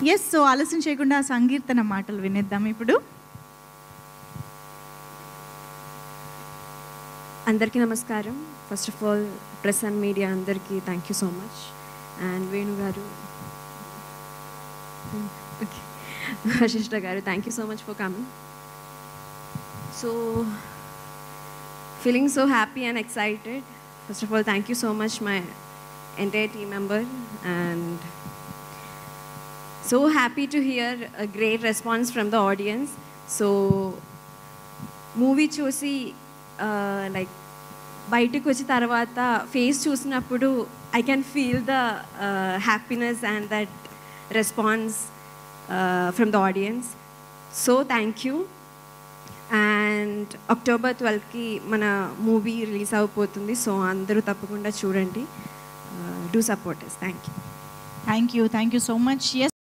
yes so ఆలస్యం చేయకుండా ఆ సంకీర్తన మాటలు వినేద్దాం ఇప్పుడు అందరికీ నమస్కారం first of all press and media అందరికీ thank you so much and Venu garu okay Vasishta garu thank you so much for coming so feeling so happy and excited first of all thank you so much my entire team member and so happy to hear a great response from the audience so movie చూసి like బయటకు వచ్చిన తర్వాత face చూసినప్పుడు I can feel the happiness and that response from the audience so thank you and October ట్వెల్వ్కి మన movie release అయిపోతుంది సో అందరూ తప్పకుండా చూడండి do support thank you thank you thank you so much yes